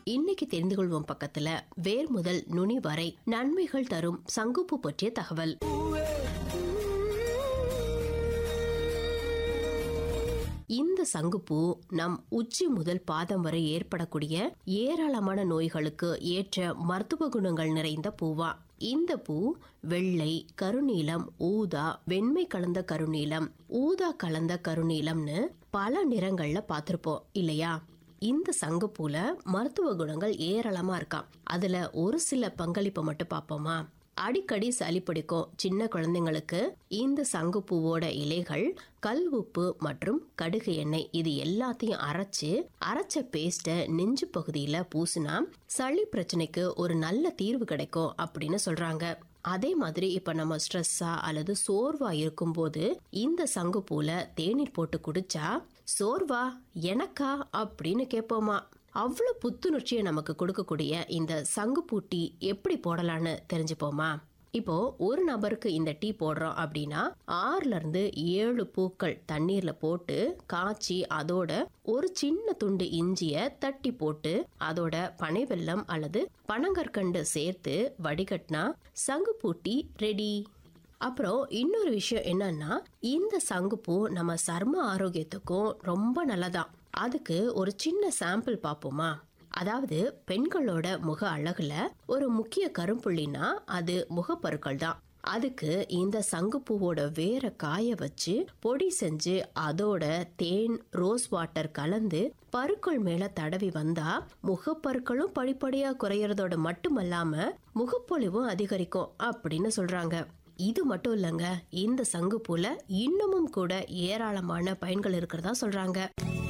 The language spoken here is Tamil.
இன்னைக்கு தெரிந்து கொள்வோம் பக்கத்துல வேர் முதல் நுனி வரை நன்மைகள் தரும் சங்குப்பூ பற்றிய தகவல் இந்த சங்குப்பூ நம் உச்சி முதல் பாதம் வரை ஏற்படக்கூடிய ஏராளமான நோய்களுக்கு ஏற்ற மருத்துவ குணங்கள் நிறைந்த பூவா இந்த பூ வெள்ளை கருநீலம் ஊதா வெண்மை கலந்த கருநீலம் ஊதா கலந்த கருநீலம்னு பல நிறங்கள்ல பார்த்திருப்போம் இல்லையா இந்த சங்குப்பூல மருத்துவ குணங்கள் ஏராளமா இருக்காம் அதுல ஒரு சில பங்களிப்பை மட்டும் பார்ப்போமா அடிக்கடி சளி பிடிக்கும் சின்ன குழந்தைங்களுக்கு இந்த சங்குப்பூவோட இலைகள் கல் உப்பு மற்றும் கடுகு எண்ணெய் இது எல்லாத்தையும் அரைச்சு அரைச்ச பேஸ்ட்டை நெஞ்சு பகுதியில பூசினா சளி பிரச்சனைக்கு ஒரு நல்ல தீர்வு கிடைக்கும் அப்படின்னு சொல்றாங்க அதே மாதிரி இப்ப நம்ம ஸ்ட்ரெஸ்ஸா அல்லது சோர்வா இருக்கும்போது இந்த சங்குப்பூல தேநீர் போட்டு குடிச்சா சோர்வா எனக்கா அப்படின்னு கேட்போமா அவ்வளோ புத்துணர்ச்சியை நமக்கு கொடுக்கக்கூடிய இந்த சங்குப்பூ டீ எப்படி போடலான்னு தெரிஞ்சுப்போமா இப்போ ஒரு நபருக்கு இந்த டீ போடுறோம் அப்படின்னா ஆறுல இருந்து ஏழு பூக்கள் தண்ணீர்ல போட்டு காய்ச்சி அதோட ஒரு சின்ன துண்டு இஞ்சிய தட்டி போட்டு அதோட பனை வெல்லம் அல்லது பனங்கற்கண்டு சேர்த்து வடிகட்டினா சங்குப்பூ டீ ரெடி அப்புறம் இன்னொரு விஷயம் என்னன்னா இந்த சங்குப்பூ நம்ம சர்ம ஆரோக்கியத்துக்கும் ரொம்ப நல்லதான் அதுக்கு ஒரு சின்ன சாம்பிள் பார்ப்போமா அதாவது பெண்களோட முக அழகுல ஒரு முக்கிய கரும்புள்ளினா அது முகப்பருக்கள் தான் அதுக்கு இந்த சங்குப்பூவோட வேற காய வச்சு பொடி செஞ்சு அதோட தேன் ரோஸ் வாட்டர் கலந்து பருக்கள் மேல தடவி வந்தா முகப்பருக்களும் படிப்படியா குறையறதோட மட்டுமல்லாம முகப்பொலிவும் அதிகரிக்கும் அப்படின்னு சொல்றாங்க இது மட்டும் இல்லைங்க இந்த சங்குப்பூல இன்னமும் கூட ஏராளமான பயன்கள் இருக்கிறதா சொல்றாங்க